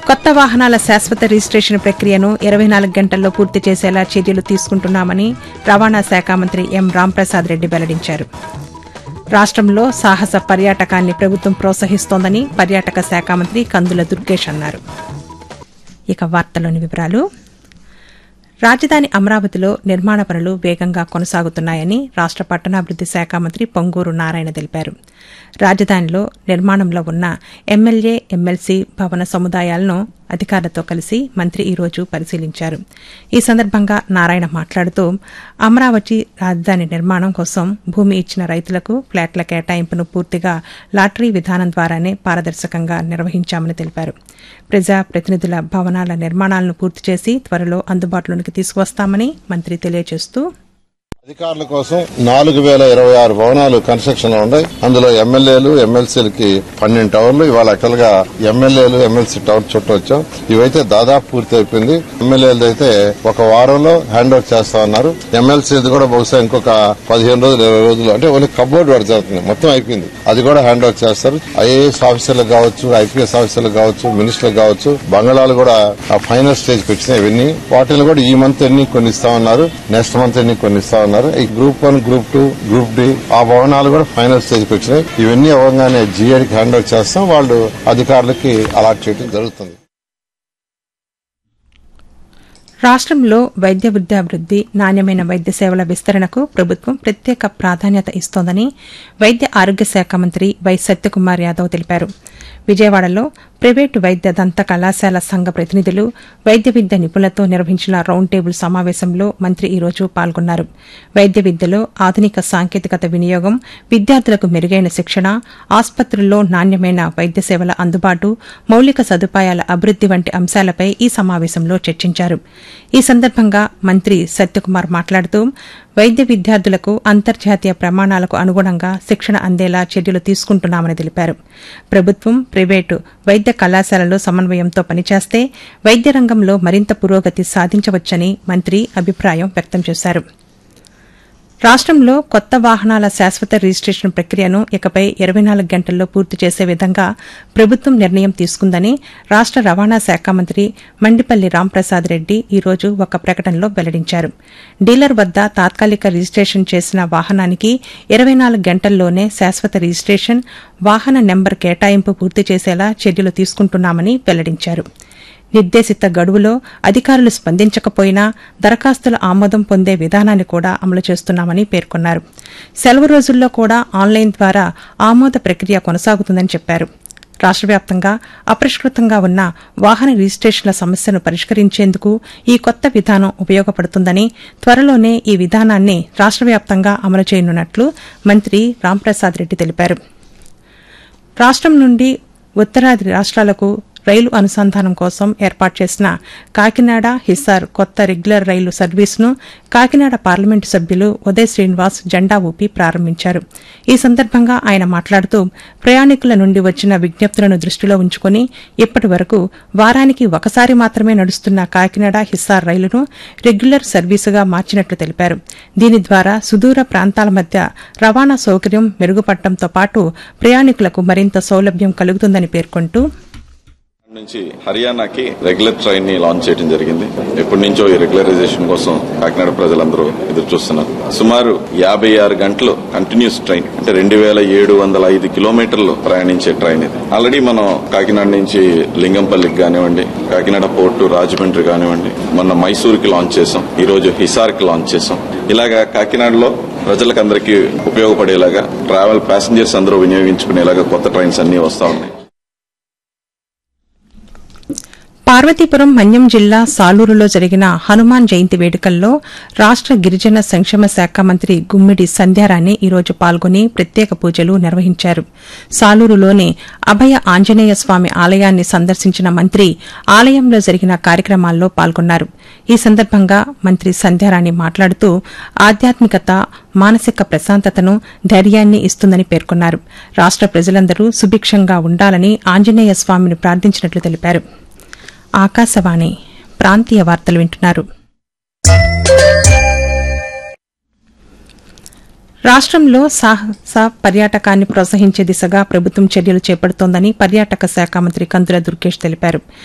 కొత్త వాహనాల శాశ్వత రిజిస్ట్రేషన్ ప్రక్రియను ఇరవై నాలుగు గంటల్లో పూర్తి చేసేలా చర్యలు తీసుకుంటున్నామని రవాణా శాఖ మంత్రి ఎం రాంప్రసాద్ రెడ్డి వెల్లడించారు రాష్ట్రంలో సాహస పర్యాటకాన్ని ప్రభుత్వం ప్రోత్సహిస్తోందని పర్యాటక శాఖ మంత్రి కందుల దుర్గేష్ అన్నారు ఇక వార్తలోని వివరాలు రాజధాని అమరావతిలో నిర్మాణ పనులు వేగంగా కొనసాగుతున్నాయని రాష్ట పట్టణాభివృద్ది శాఖ మంత్రి పొంగూరు నారాయణ తెలిపారు రాజధానిలో నిర్మాణంలో ఉన్న ఎమ్మెల్యే ఎమ్మెల్సీ భవన సముదాయాలను అధికారులతో కలిసి మంత్రి ఈ రోజు పరిశీలించారు ఈ సందర్భంగా నారాయణ మాట్లాడుతూ అమరావతి రాజధాని నిర్మాణం కోసం భూమి ఇచ్చిన రైతులకు ఫ్లాట్ల కేటాయింపును పూర్తిగా లాటరీ విధానం ద్వారానే పారదర్శకంగా నిర్వహించామని తెలిపారు ప్రజా ప్రతినిధుల భవనాల నిర్మాణాలను పూర్తి చేసి త్వరలో అందుబాటులోనికి తీసుకువస్తామని మంత్రి తెలియజేస్తూ అధికారుల కోసం నాలుగు వేల ఇరవై ఆరు భవనాలు కన్స్ట్రక్షన్ లో ఉన్నాయి అందులో ఎమ్మెల్యేలు ఎమ్మెల్సీలకి పన్నెండు టవర్లు ఇవాళ యాక్చువల్ గా ఎమ్మెల్యేలు ఎమ్మెల్సీ టవర్ చుట్టూ వచ్చాం ఇవైతే దాదాపు పూర్తి అయిపోయింది ఎమ్మెల్యేలు అయితే ఒక వారంలో హ్యాండ్ ఓవర్ చేస్తా ఉన్నారు ఎమ్మెల్సీది కూడా బహుశా ఇంకొక పదిహేను రోజులు ఇరవై రోజులు అంటే ఓన్లీ కబోర్డ్ వర్క్ జరుగుతుంది మొత్తం అయిపోయింది అది కూడా హ్యాండ్ ఓవర్ చేస్తారు ఐఏఎస్ ఆఫీసర్లకు కావచ్చు ఐపీఎస్ ఆఫీసర్లకు కావచ్చు మినిస్టర్లకు కావచ్చు బంగాళాలు కూడా ఆ ఫైనల్ స్టేజ్ పెట్టినాయి ఇవన్నీ వాటిని కూడా ఈ మంత్ ఎన్ని కొన్ని ఇస్తా ఉన్నారు నెక్స్ట్ మంత్ ఎన్ని కొన్ని ఇస్తా ఉన్నారు ఈ group one group two group D ఆ భవనాలు కూడా ఫైనల్ స్టేజ్ పెట్టినాయి ఇవన్నీ అవ్వగానే జిఐడికి హ్యాండ్ ఓవర్ చేస్తాం వాళ్ళు అధికారులకి అలాట్ చేయడం జరుగుతుంది రాష్ట్రంలో వైద్య విద్యాభివృద్ది నాణ్యమైన వైద్య సేవల విస్తరణకు ప్రభుత్వం ప్రత్యేక ప్రాధాన్యత ఇస్తోందని వైద్య ఆరోగ్య శాఖ మంత్రి వై సత్యకుమార్ యాదవ్ తెలిపారు విజయవాడలో ప్రైవేటు వైద్య దంత కళాశాల సంఘ ప్రతినిధులు వైద్య విద్య నిపుణులతో నిర్వహించిన రౌండ్ టేబుల్ సమావేశంలో మంత్రి ఈ రోజు పాల్గొన్నారు వైద్య విద్యలో ఆధునిక సాంకేతికత వినియోగం విద్యార్థులకు మెరుగైన శిక్షణ ఆసుపత్రుల్లో నాణ్యమైన వైద్య సేవల అందుబాటు మౌలిక సదుపాయాల అభివృద్ది వంటి అంశాలపై ఈ సమావేశంలో చర్చించారు ఈ సందర్భంగా మంత్రి సత్యకుమార్ మాట్లాడుతూ వైద్య విద్యార్థులకు అంతర్జాతీయ ప్రమాణాలకు అనుగుణంగా శిక్షణ అందేలా చర్యలు తీసుకుంటున్నామని తెలిపారు ప్రభుత్వం ప్రైవేటు వైద్య కళాశాలలు సమన్వయంతో పనిచేస్తే వైద్య రంగంలో మరింత పురోగతి సాధించవచ్చని మంత్రి అభిప్రాయం వ్యక్తం చేశారు రాష్ట్రంలో కొత్త వాహనాల శాశ్వత రిజిస్ట్రేషన్ ప్రక్రియను ఇకపై ఇరవై నాలుగు గంటల్లో పూర్తి చేసే విధంగా ప్రభుత్వం నిర్ణయం తీసుకుందని రాష్ట రవాణా శాఖ మంత్రి మండిపల్లి రాంప్రసాద్ రెడ్డి ఈ రోజు ఒక ప్రకటనలో వెల్లడించారు డీలర్ వద్ద తాత్కాలిక రిజిస్ట్రేషన్ చేసిన వాహనానికి ఇరవై నాలుగు గంటల్లోనే శాశ్వత రిజిస్ట్రేషన్ వాహన నెంబర్ కేటాయింపు పూర్తి చేసేలా చర్యలు తీసుకుంటున్నామని వెల్లడించారు నిర్దేశిత గడువులో అధికారులు స్పందించకపోయినా దరఖాస్తుల ఆమోదం పొందే విధానాన్ని కూడా అమలు చేస్తున్నామని పేర్కొన్నారు సెలవు రోజుల్లో కూడా ఆన్లైన్ ద్వారా ఆమోద ప్రక్రియ కొనసాగుతుందని చెప్పారు రాష్ట్ర వ్యాప్తంగా అపరిష్కృతంగా ఉన్న వాహన రిజిస్ట్రేషన్ల సమస్యను పరిష్కరించేందుకు ఈ కొత్త విధానం ఉపయోగపడుతుందని త్వరలోనే ఈ విధానాన్ని రాష్ట్ర వ్యాప్తంగా అమలు చేయనున్నట్లు మంత్రి రాంప్రసాద్ రెడ్డి తెలిపారు రాష్ట్రం నుండి ఉత్తరాది రాష్ట్రాలకు రైలు అనుసంధానం కోసం ఏర్పాటు చేసిన కాకినాడ హిస్సార్ కొత్త రెగ్యులర్ రైలు సర్వీసును కాకినాడ పార్లమెంటు సభ్యులు ఉదయ్ శ్రీనివాస్ జెండా ఊపి ప్రారంభించారు ఈ సందర్భంగా ఆయన మాట్లాడుతూ ప్రయాణికుల నుండి వచ్చిన విజ్ఞప్తులను దృష్టిలో ఉంచుకుని ఇప్పటి వరకు వారానికి ఒకసారి మాత్రమే నడుస్తున్న కాకినాడ హిస్సార్ రైలును రెగ్యులర్ సర్వీసుగా మార్చినట్లు తెలిపారు దీని ద్వారా సుదూర ప్రాంతాల మధ్య రవాణా సౌకర్యం మెరుగుపడటంతో పాటు ప్రయాణికులకు మరింత సౌలభ్యం కలుగుతుందని పేర్కొంటూ నుంచి హర్యానాకి రెగ్యులర్ ట్రైన్ ని లాంచ్ చేయడం జరిగింది ఎప్పటి నుంచో ఈ రెగ్యులరైజేషన్ కోసం కాకినాడ ప్రజలందరూ ఎదురు చూస్తున్నారు సుమారు యాభై ఆరు గంటలు కంటిన్యూస్ ట్రైన్ అంటే రెండు వేల ఏడు వందల ఐదు కిలోమీటర్లు ప్రయాణించే ట్రైన్ ఇది ఆల్రెడీ మనం కాకినాడ నుంచి లింగంపల్లికి కానివ్వండి కాకినాడ పోర్టు రాజమండ్రి కానివ్వండి మొన్న మైసూరుకి లాంచ్ చేసాం ఈ రోజు హిసార్కి లాంచ్ చేసాం ఇలాగా కాకినాడలో ప్రజలకు అందరికీ ఉపయోగపడేలాగా ట్రావెల్ ప్యాసింజర్స్ అందరూ వినియోగించుకునేలాగా కొత్త ట్రైన్స్ అన్ని వస్తా ఉన్నాయి పార్వతీపురం మన్యం జిల్లా సాలూరులో జరిగిన హనుమాన్ జయంతి వేడుకల్లో రాష్ట గిరిజన సంక్షేమ శాఖ మంత్రి గుమ్మిడి సంధ్యారాణి ఈరోజు పాల్గొని ప్రత్యేక పూజలు నిర్వహించారు సాలూరులోని అభయ ఆంజనేయ స్వామి ఆలయాన్ని సందర్శించిన మంత్రి ఆలయంలో జరిగిన కార్యక్రమాల్లో పాల్గొన్నారు ఈ సందర్భంగా మంత్రి సంధ్యారాణి మాట్లాడుతూ ఆధ్యాత్మికత మానసిక ప్రశాంతతను ధైర్యాన్ని ఇస్తుందని పేర్కొన్నారు రాష్ట ప్రజలందరూ సుభిక్షంగా ఉండాలని ఆంజనేయ స్వామిని ప్రార్థించినట్లు తెలిపారు ఆకాశవాణి ప్రాంతీయ వార్తలు వింటున్నారు రాష్ట్రంలో సాహస పర్యాటకాన్ని ప్రోత్సహించే దిశగా ప్రభుత్వం చర్యలు చేపడుతోందని పర్యాటక శాఖ మంత్రి కందుల దుర్గేష్ తెలిపారు